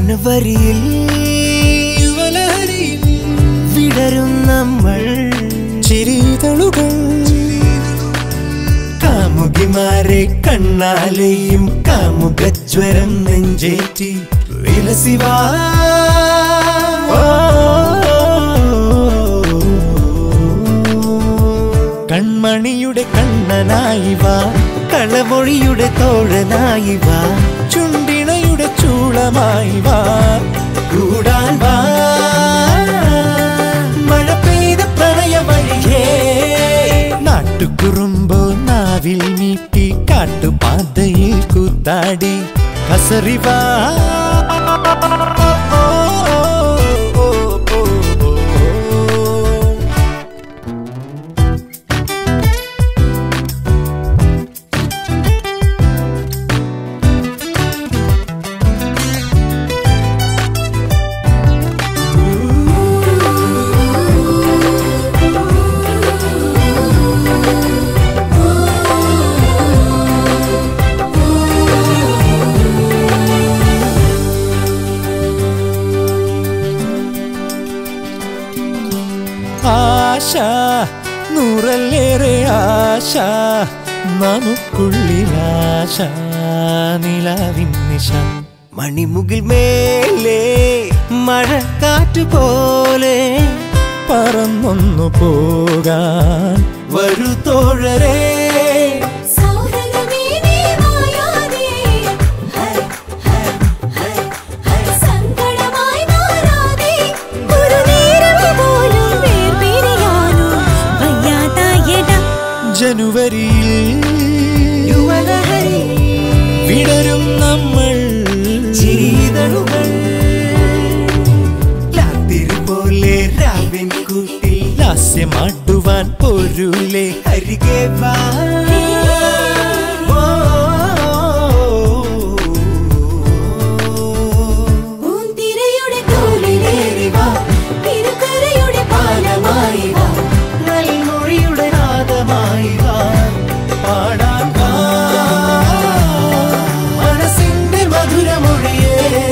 ജനുവരിയിൽ യുവലഹരിയിൽ വിടരും നമ്മൾ ചിരിതളുകൾ കാമുകിമാരെ കണ്ണാലെയും കാമുകജ്വരം നെഞ്ചേറ്റി വിലസിവാ കൺമണിയുടെ കണ്ണനായി വാ കളമൊഴിയുടെ തോഴനായി വാ ചുണ്ടിണയുടെ ചൂളമായി വാ കൂടാൻ വാ മഴ പെയ്ത പ്രണയ വഴിയേ നാട്ടുകുറുമ്പോ നാവിൽ നീട്ടി കാട്ടുപാതയിൽ കൂത്താടി ഹസറിവാ ആശ നൂറല്ലേറെ ആശ നമുക്കുള്ളിലാശ നിലാവിൻ നിശ മണിമുകിൽ മേലെ മഴക്കാറ്റ് പോലെ പറന്നൊന്നു പോകാൻ വരൂ തോഴരേ സൗഹൃദമേ നീ മായാതെ ഹൈ ഹൈ ഹൈ ഹൈ സങ്കടമായി മാറാതെ ഒരു നേരം പോലും വേർപിരിയാനോ വയ്യാതായട ജനുവരിയിൽ യുവലഹരി വിടരും നമ്മൾ ചിരിതളുകൾ രാത്രി പോലെ രാവിൻ കൂട്ടിൽ ലാസ്യമാടുവാൻ പോരൂലേ അരികെ വാ പൂന്തിരയുടെ തോളിലേറി വാ തിരുക്കരയുടെ പാലമായി വാ നൽമൊഴിയുടെ നാദമായി വാ പാടാൻ വാ മനസ്സിന്റെ മധുരമൊഴിയേ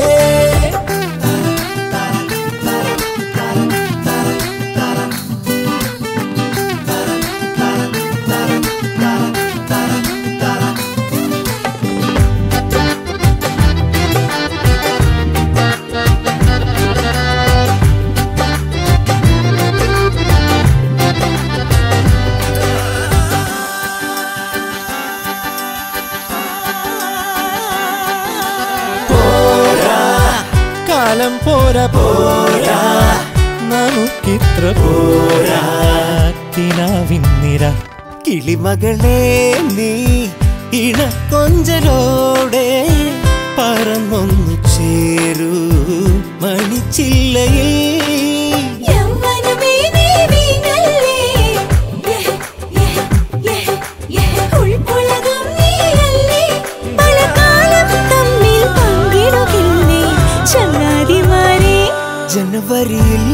കാലം പോരാ പോരാ നമുക്കിത്ര പോരാ കിനാവിന്നിര കിളിമകളെ നീ ഇണക്കൊഞ്ചലോടെ പറന്നൊന്നു ചേരൂ മണിച്ചില്ലയിൽ യൗവനമേ നീ വീണല്ലേ യഹ് യഹ് യഹ് യഹ് ഉൾപ്പുളകം നീയല്ലേ പല കാലം തമ്മിൽ പങ്കിടുകില്ലേ ചങ്ങാതിമാരെ ജനുവരിയിൽ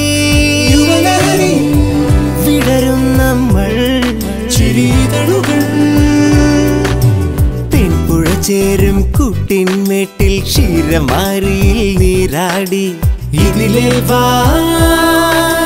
വിടരും നമ്മൾ ചിരിതളുകൾ തെൻപുഴ ചേരും കുട്ടിന്മേട്ടിൽ ക്ഷീരമാരിയിൽ നീരാടി ഇതിലേ വാ